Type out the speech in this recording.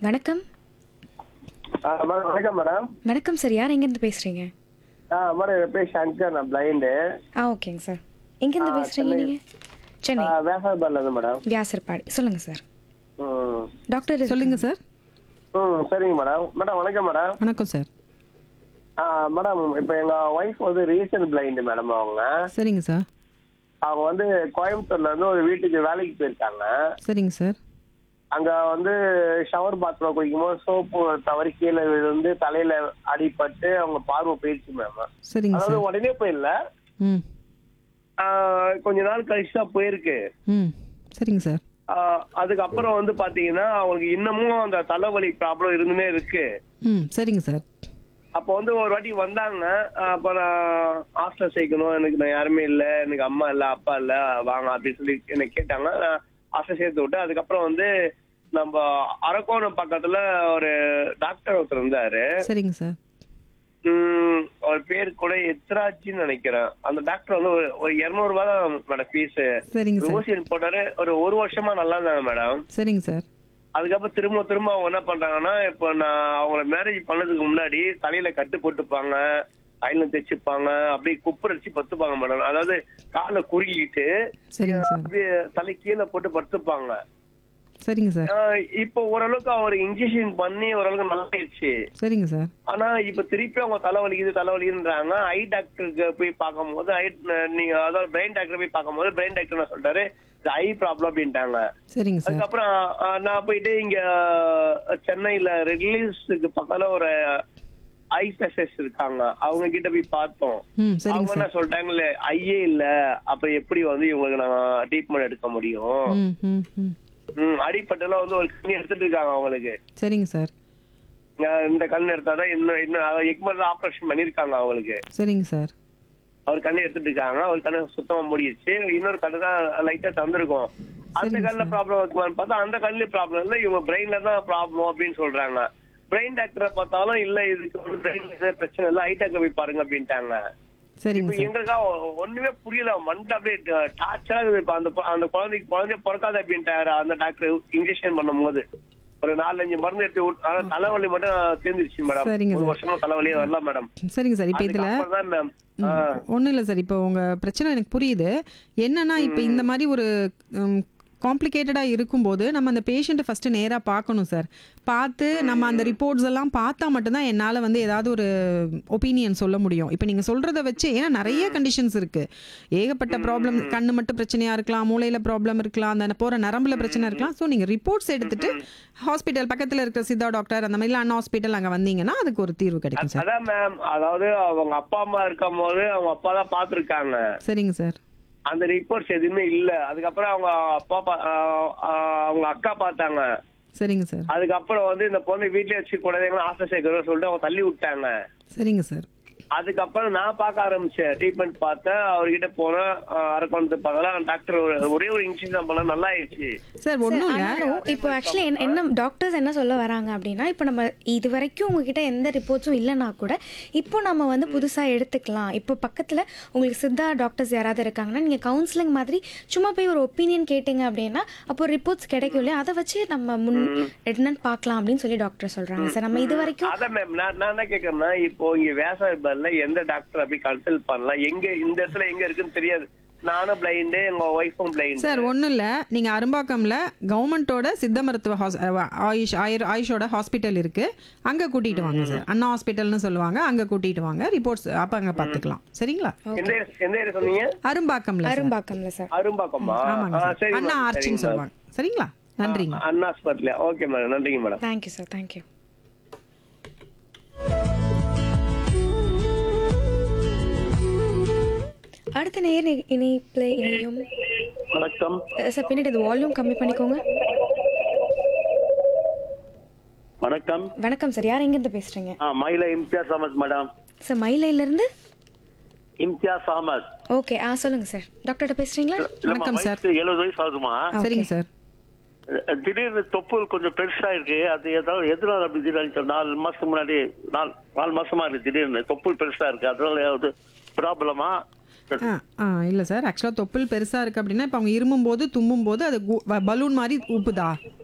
வணக்கம் ஆ, மேடம் வணக்கம் மேடம் வணக்கம் சார் யார் எங்கேருந்து பேசுறீங்க ஆ மேடம் என் பேர் சங்கர் நான் பிளைண்டு ஆ ஓகேங்க சார் எங்கேருந்து பேசுறீங்க நீங்க சென்னை வேசாபாடில் இருந்து மேடம் வியாசர்பாடி சொல்லுங்க சார் ம் டாக்டர் சொல்லுங்க சார் ம் சரிங்க மேடம் மேடம் வணக்கம் மேடம் வணக்கம் சார் ஆ மேடம் இப்போ எங்கள் ஒய்ஃப் வந்து ரீசன்ட் பிளைண்டு மேடம் அவங்க சரிங்க சார் அவங்க வந்து கோயம்புத்தூர்ல இருந்து ஒரு வீட்டுக்கு வேலைக்கு போயிருக்காங்க சரிங்க சார் அங்க வந்து ஷவர் பாத்ரூம் குளிக்கும் போது சோப்பு தவறி கீழே விழுந்து தலையில அடிபட்டு அவங்க பார்வை போயிடுச்சு மேம் சரிங்க அதாவது சார் உடனே போயிடல ம் ஆ, கொஞ்ச நாள் கழிச்சு தான் போயிருக்கு ம் சரிங்க சார் ஆஹ் அதுக்கப்புறம் வந்து பாத்தீங்கன்னா அவங்களுக்கு இன்னமும் அந்த தலைவலி ப்ராப்ளம் இருந்துனே இருக்கு ம் சரிங்க சார் அப்போ வந்து ஒரு வாட்டி வந்தாங்க ஆஹ் அப்ப நான் ஹாஸ்டல் சேர்க்கணும் எனக்கு நான் யாருமே இல்லை எனக்கு அம்மா இல்லை அப்பா இல்லை வாங்க அப்படின்னு சொல்லி என்னை கேட்டாங்க நான் ஹாஸ்டல் சேர்த்து விட்டு அதுக்கப்புறம் வந்து நம்ம அரக்கோணம் பக்கத்துல ஒரு டாக்டர் ஒருத்தர் இருந்தாரு சரிங்க சார் உம் அவர் பேர் கூட எத்ராஜின்னு நினைக்கிறேன் அந்த டாக்டர் வந்து ஒரு ஒரு இருநூறு ரூபாய் தான் மேடம் ஃபீஸ் சரிங்க சார் ஊசி போட்டாரு ஒரு ஒரு வருஷமா நல்லா இருந்தாங்க மேடம் சரிங்க சார் அதுக்கப்புறம் திரும்ப திரும்ப அவங்க என்ன பண்றாங்கன்னா இப்போ நான் அவங்கள மேரேஜ் பண்ணதுக்கு முன்னாடி தலையில கட்டு போட்டுப்பாங்க கையில தைச்சுப்பாங்க அப்படியே குப்புரடிச்சு பத்துப்பாங்க மேடம் அதாவது காலை குறுகிட்டு சரிங்க சார் அப்படியே தலை கீழே போட்டு படுத்துப்பாங்க சரிங்க சார் ஆஹ் இப்போ ஓரளவுக்கு அவர் இன்ஜெக்ஷன் பண்ணி ஓரளவுக்கு நல்லாயிடுச்சு சரிங்க சார் ஆனா இப்ப திருப்பி அவங்க தலைவலிக்குது தலைவலிக்குன்றாங்க ஐ டாக்டருக்கு போய் பார்க்கும்போது ஐ நீங்க அதாவது பிரெயின் டாக்டர் போய் பார்க்கும்போது பிரெயின் டாக்டர் என்ன சொல்றாரு ஐ ப்ராப்ளம் அப்படின்ட்டாங்க சரிங்க சார் அதுக்கப்புறம் அஹ், நான் போயிட்டு இங்க அஹ், சென்னையில ரெட்லீஸ்க்கு பக்கத்துல ஒரு ஐ ஸ்பெஷலிஸ்ட் இருக்காங்க அவங்க கிட்ட போய் பார்த்தோம் ம் சரிங்க அவங்க என்ன சார் சொல்லிட்டாங்கல்ல ஐயே இல்ல அப்ப எப்படி வந்து இவங்களுக்கு நான் ட்ரீட்மெண்ட் எடுக்க முடியும் ம் ம் ம் ம், அடிப்பட்டெல்லாம் வந்து ஒரு கண்ணி எடுத்துட்டு இருக்காங்க அவங்களுக்கு சரிங்க சார் அஹ், இந்த கண் எடுத்தாதான் இன்னும் இன்னும் எக்மர் ஆபரேஷன் பண்ணிருக்காங்க அவங்களுக்கு சரிங்க சார் அவர் கண்ணை எடுத்துட்டு இருக்காங்க அவர் கண்ணு சுத்தமா மூடிடுச்சு இன்னொரு கண்ணு தான் லைட்டா தந்திருக்கும் அந்த சரிங்க கண்ணுல ப்ராப்ளம் இருக்குமான்னு பார்த்தா அந்த கண்ணுல ப்ராப்ளம் இல்ல இவங்க பிரெயின்ல தான் ப்ராப்ளம் அப்படின்னு சொல்றாங்க பிரெயின் டாக்டரை பார்த்தாலும் இல்ல இதுக்கு ஒரு பிரெயின்ல பிரச்சனை இல்ல ஐ டாக்டர் போய் பாருங்க அப்படின்ட்டாங்க சரிங்க இப்ப சார் எங்களுக்கா ஒ- ஒண்ணுமே புரியல மண்டை அப்படியே டார்ச்சரா இருக்குது இப்ப அந்த பொ- அந்த குழந்தைக்கு குழந்தை பிறக்காத அப்படின்ட்டாரு அந்த டாக்டர் இன்ஜெக்ஷன் பண்ணும்போது ஒரு நாலஞ்சு மருந்து எடுத்து விட்டு- ஆனா தலைவலி மட்டும் தீர்ந்துருச்சு மேடம் சரிங்க ஒரு சார். வருஷமா தலைவலியே வரல மேடம் சரிங்க சார் இப்போ இதில் அதுக்கப்புறம் தான் மேம் ஒன்றும் இல்லை சார் இப்போ உங்கள் பிரச்சனை எனக்கு புரியுது என்னன்னா இப்போ இந்த மாதிரி ஒரு காம்ப்ளிகேட்டடாக இருக்கும்போது நம்ம அந்த பேஷண்ட்டை ஃபஸ்ட்டு நேராக பார்க்கணும் சார் பார்த்து நம்ம அந்த ரிப்போர்ட்ஸ் எல்லாம் பார்த்தா மட்டும்தான் என்னால் வந்து ஏதாவது ஒரு ஒப்பீனியன் சொல்ல முடியும் இப்போ நீங்கள் சொல்கிறத வச்சு ஏன்னா நிறைய கண்டிஷன்ஸ் இருக்குது ஏகப்பட்ட ப்ராப்ளம் கண்ணு மட்டும் பிரச்சனையாக இருக்கலாம் மூளையில் ப்ராப்ளம் இருக்கலாம் அந்த போகிற நரம்புல பிரச்சனை இருக்கலாம் ஸோ நீங்கள் ரிப்போர்ட்ஸ் எடுத்துட்டு ஹாஸ்பிட்டல் பக்கத்தில் இருக்கிற சித்தா டாக்டர் அந்த மாதிரிலாம் அண்ணா ஹாஸ்பிட்டல் அங்கே வந்தீங்கன்னா அதுக்கு ஒரு தீர்வு கிடைக்கும் சார் அதான் மேம் அதாவது அவங்க அப்பா அம்மா இருக்கும் போது அவங்க அப்பா தான் பாத்துருக்காங்க சரிங்க சார் அந்த ரிப்போர்ட்ஸ் எதுவுமே இல்ல அதுக்கப்புறம் அவங்க அப்பா பா- ஆஹ் ஆஹ் அவங்க அக்கா பார்த்தாங்க சரிங்க சார் அதுக்கப்புறம் வந்து இந்த பொண்ணு வீட்லயே வச்சு குழந்தைங்களும் ஆசை சேர்க்கணும்னு சொல்லிட்டு அவங்க தள்ளி விட்டாங்க சரிங்க சார் அதுக்கப்புறம் நான் பார்க்க ஆரம்பிச்சேன் ட்ரீட்மெண்ட் பார்த்தேன் அவர்கிட்ட போனேன் அரக்கொண்டு பார்க்கலாம் டாக்டர் ஒரே ஒரு இன்ஜெக்ஷன் பண்ண நல்லா ஆயிடுச்சு சார் ஒன்றும் இல்லை ஆனாலும் இப்போ ஆக்சுவலி என்ன டாக்டர்ஸ் என்ன சொல்ல வராங்க அப்படின்னா இப்போ நம்ம இது வரைக்கும் உங்ககிட்ட எந்த ரிப்போர்ட்ஸும் இல்லைனா கூட இப்போ நம்ம வந்து புதுசாக எடுத்துக்கலாம் இப்போ பக்கத்தில் உங்களுக்கு சித்தா டாக்டர்ஸ் யாராவது இருக்காங்கன்னா நீங்கள் கவுன்சிலிங் மாதிரி சும்மா போய் ஒரு ஒப்பீனியன் கேட்டிங்க அப்படின்னா அப்போ ரிப்போர்ட்ஸ் கிடைக்கும் இல்லையா அதை வச்சு நம்ம முன் என்னன்னு பார்க்கலாம் அப்படின்னு சொல்லி டாக்டர் சொல்கிறாங்க சார் நம்ம இது வரைக்கும் அதான் மேம் நான் நான் என்ன கேட்கறேன்னா இப்போ இங்க வேசாயபல்ல எந்த டாக்டர் அப்படி கன்சல்ட் பண்ணலாம் எங்க இந்த இடத்துல எங்க இருக்குன்னு தெரியாது நானும் பிளைண்டு எங்க ஒய்ஃபும் பிளைண்ட் சார் ஒன்றும் இல்லை நீங்கள் அரும்பாக்கம்ல கவர்மெண்ட்டோட சித்த மருத்துவ ஹாஸ் அஹ் ஆயுஷ் ஆயுர் ஆயுஷோட ஹாஸ்பிட்டல் இருக்குது அங்கே கூட்டிகிட்டு வாங்க சார் அண்ணா ஹாஸ்பிட்டல்னு சொல்லுவாங்க அங்கே கூட்டிகிட்டு வாங்க ரிப்போர்ட்ஸ் அப்போ அங்கே பார்த்துக்கலாம் சரிங்களா எந்த எந்த ஏரியா சொன்னீங்க அரும்பாக்கம்ல சார். அரும்பாக்கம்ல சார் அரும்பாக்கமா ஆமாங்க ஆ, சார் சரி அண்ணா மேம், ஆர்ச்சின்னு சரிங்க மேம். சொல்லுவாங்க சரிங்களா நன்றிங்க அண்ணா ஹாஸ்பிட்டல் ஓகே மேடம் நன்றிங்க மேடம் தேங்க்யூ சார் தேங்க்யூ அடுத்த நேர் இணை- இணைப்புல இணையும் வணக்கம் அஹ் சார் பின்னாடி இது வால்யூம் கம்மி பண்ணிக்கோங்க வணக்கம் வணக்கம் சார் யார் எங்கேருந்து பேசுறீங்க ஆ மயில இம்தியாஸ் அஹமத் மேடம் சார் மயிலையிலேருந்து இம்தியாஸ் அஹமத் ஓகே ஆ சொல்லுங்க சார் டாக்டர்கிட்ட பேசுறீங்களா வணக்கம் சார். எழுபது வயசு ஆகுதுமா சரிங்க சார் திடீர்னு தொப்புள் கொஞ்சம் பெருசா இருக்கு அது ஏதாவது எதனால அப்படி திடீர்னு நாலு மாசத்துக்கு முன்னாடி நாலு நாலு மாசமா இருக்கு திடீர்னு தொப்புள் பெருசா இருக்கு அதனால ஏதாவது ப்ராப்ளமா ஆ ஆ இல்லை சார் ஆக்சுவலாக தொப்புள் பெருசாக இருக்குது அப்படின்னா இப்போ அவங்க இருமும் போது தும்மும் போது அது பலூன் மாதிரி ஊப்புதா